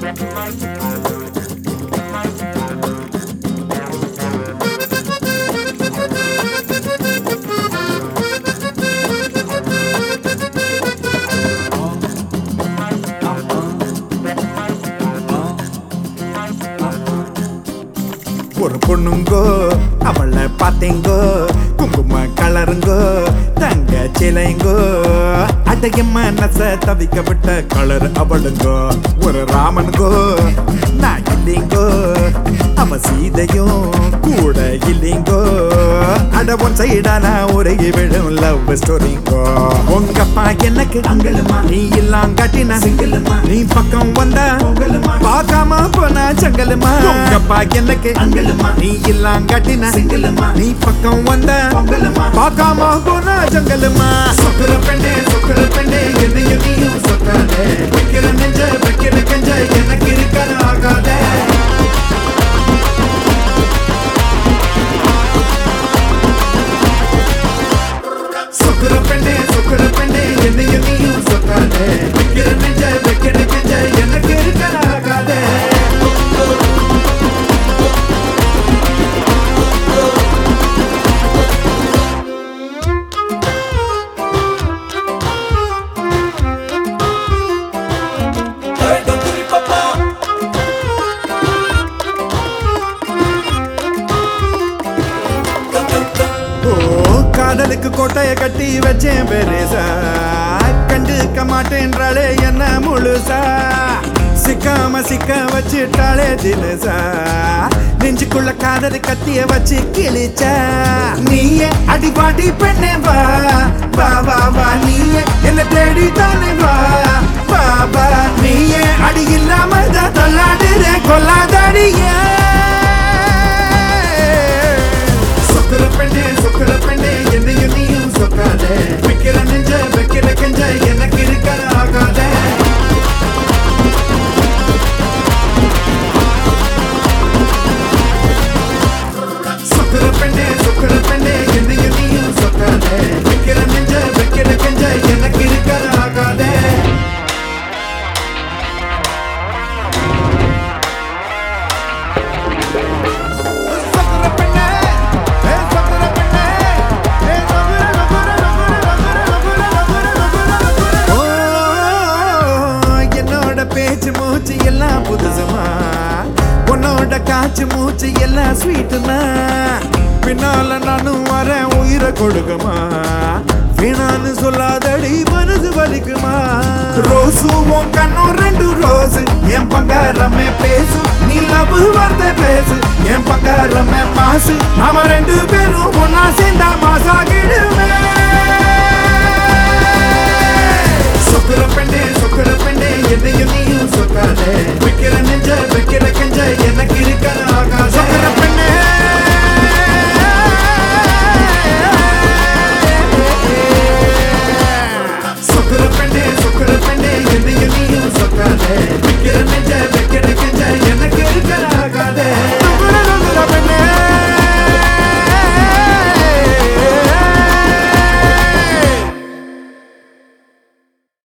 ஒரு பொண்ணுங்கோ அவளை பார்த்தேங்கோ குங்கும கலருங்கோ தங்க சிலைங்கோ அடைய மனச தவிக்கப்பட்ட கலர் அவளுங்கோ ஒரு ராமனுங்கோ நான் இல்லைங்கோ அவ சீதையும் கூட இல்லைங்கோ அட ஒன் சைடா நான் உருகி விழும் லவ் ஸ்டோரிங்கோ உங்க அப்பா எனக்கு அங்கலுமா நீ எல்லாம் காட்டின சிங்கலுமா நீ பக்கம் வந்தா பார்க்காம போனா சங்கலுமா உங்க அப்பா எனக்கு அங்கலுமா நீ எல்லாம் காட்டின சிங்கலுமா நீ பக்கம் வந்தா பார்க்காம போனா ஜங்கலுமா சொக்குற பெண்ணே சொக்குற பெண்ணே என்னையும் நீயும் சொக்காதே வைக்கிற நெஞ்ச வைக்கிற கெஞ்ச எனக்கு இருக்கிற ஆகாதே சொக்குற பெண்ணே சொக்குற பெண்ணே என்னையும் நீயும் சொக்காதே வைக்கிற நெஞ்ச வைக்கிற கெஞ்ச எனக்கு இருக்கிற ஆகாதே ஓ காதலுக்கு கோட்டைய கட்டி வச்சேன் பெருசா கண்டுக்க மாட்டேன்றாளே என்ன முழுசா சிக்காம சிக்க வச்சுட்டாளே தினசா நெஞ்சுக்குள்ள காதல் கத்திய வச்சு கிழிச்சா நீயே அடிபாடி பெண்ணே வா வா வா வா நீயே என்ன தேடி தானே வா வா வா நீயே அடி இல்லாம தான் தள்ளாடுற கொல்லாதடியே சொக்குற பெண்ணே சொக்குற பெண்ணே என்னையும் நீயும் சொக்காதே வைக்கிற நெஞ்ச வைக்கிற கெஞ்ச எனக்கு இருக்கிற ஆகாதே சொக்குற பெண்ணே சொக்குற பெண்ணே என்னையும் நீயும் சொக்காதே வைக்கிற நெஞ்ச வைக்கிற கெஞ்ச எனக்கு இருக்கிற ஆகாதே சொக்குற பெண்ணே ஏ சொக்குற பெண்ணே ஏ சொக்குற சொக்குற சொக்குற சொக்குற சொக்குற சொக்குற ஓ என்னோட பேச்சு மூச்சு எல்லாம் புதுசுமா உன்னோட காச்சு மூச்சு எல்லாம் ஸ்வீட்டுமா பின்னால நானும் வரேன் உயிரை கொடுக்குமா வீணான்னு சொல்லாதடி மனசு வலிக்குமா ரோசு உன் கண்ணும் ரெண்டு ரோஸ் என் பங்காரமே பேசு நீ லவ் வார்த்தை பேசு என் பங்காரமே மாசு நாம ரெண்டு பேரும் ஒன்னா சேர்ந்தா மாசாகிடுமே சொக்குற பெண்ணே சொக்குற பெண்ணே என்னையும் நீயும் சொக்காதே வைக்கிற நெஞ்ச வைக்கிற கெஞ்ச எனக்கு இருக்கிற ஆகாத சொக்குற பெண்ணே சொக்குற பெண்ணே சொக்குற பெண்ணே என்னையும் நீயும் சொக்காதே வைக்கிற நெஞ்ச